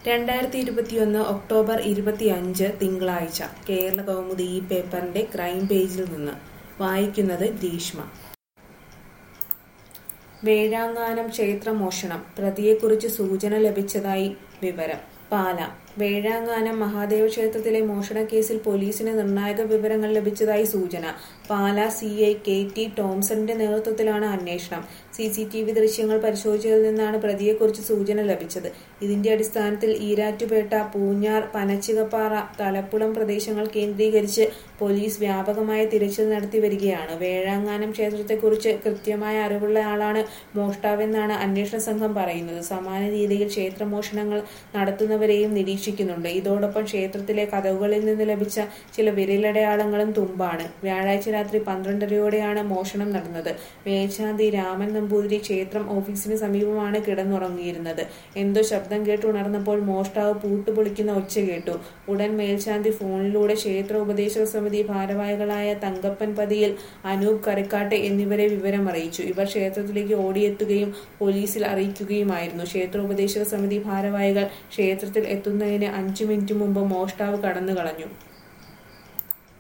രണ്ടായിരത്തി ഇരുപത്തിയൊന്ന് ഒക്ടോബർ ഇരുപത്തിയഞ്ച് തിങ്കളാഴ്ച കേരള കൗമുദി ഈ പേപ്പറിന്റെ ക്രൈം പേജിൽ നിന്ന് വായിക്കുന്നത് ഗ്രീഷ്മ വേഴാങ്ങാനം ക്ഷേത്രമോഷണം പ്രതിയെക്കുറിച്ച് സൂചന ലഭിച്ചതായി വിവരം പാല വേഴാങ്ങാനം മഹാദേവ ക്ഷേത്രത്തിലെ മോഷണക്കേസിൽ പോലീസിന് നിർണായക വിവരങ്ങൾ ലഭിച്ചതായി സൂചന Pala C I K T ടോംസന്റെ നേതൃത്വത്തിലാണ് അന്വേഷണം സി സി ടി വി ദൃശ്യങ്ങൾ പരിശോധിച്ചതിൽ നിന്നാണ് പ്രതിയെക്കുറിച്ച് സൂചന ലഭിച്ചത് ഇതിന്റെ അടിസ്ഥാനത്തിൽ ഈരാറ്റുപേട്ട പൂഞ്ഞാർ പനച്ചികപ്പാറ തലപ്പുളം പ്രദേശങ്ങൾ കേന്ദ്രീകരിച്ച് പോലീസ് വ്യാപകമായ തിരച്ചിൽ നടത്തി വരികയാണ് വേഴാങ്ങാനം ക്ഷേത്രത്തെക്കുറിച്ച് കൃത്യമായ അറിവുള്ള ആളാണ് മോഷ്ടാവെന്നാണ് അന്വേഷണ സംഘം പറയുന്നത് സമാന രീതിയിൽ ക്ഷേത്രമോഷണങ്ങൾ നടത്തുന്നവരെയും നിരീക്ഷിക്കുന്നുണ്ട് ഇതോടൊപ്പം ക്ഷേത്രത്തിലെ കഥകളിൽ നിന്ന് ലഭിച്ച ചില വിരലടയാളങ്ങളും തുമ്പാണ് വ്യാഴാഴ്ച രാത്രി പന്ത്രണ്ടരയോടെയാണ് മോഷണം നടന്നത് മേൽശാന്തി രാമൻ നമ്പൂതിരി ക്ഷേത്രം ഓഫീസിന് സമീപമാണ് കിടന്നുറങ്ങിയിരുന്നത് എന്തോ ശബ്ദം കേട്ട് ഉണർന്നപ്പോൾ മോഷ്ടാവ് പൂട്ടുപൊളിക്കുന്ന ഒച്ച കേട്ടു ഉടൻ മേൽശാന്തി ഫോണിലൂടെ ക്ഷേത്ര ഉപദേശക സമിതി ഭാരവാഹികളായ തങ്കപ്പൻ പതിയിൽ അനൂപ് കറിക്കാട്ട് എന്നിവരെ വിവരം അറിയിച്ചു ഇവർ ക്ഷേത്രത്തിലേക്ക് ഓടിയെത്തുകയും പോലീസിൽ അറിയിക്കുകയുമായിരുന്നു ക്ഷേത്ര ഉപദേശക സമിതി ഭാരവാഹികൾ ക്ഷേത്രത്തിൽ എത്തുന്നതിന് അഞ്ചു മിനിറ്റ് മുമ്പ് മോഷ്ടാവ് കടന്നു കളഞ്ഞു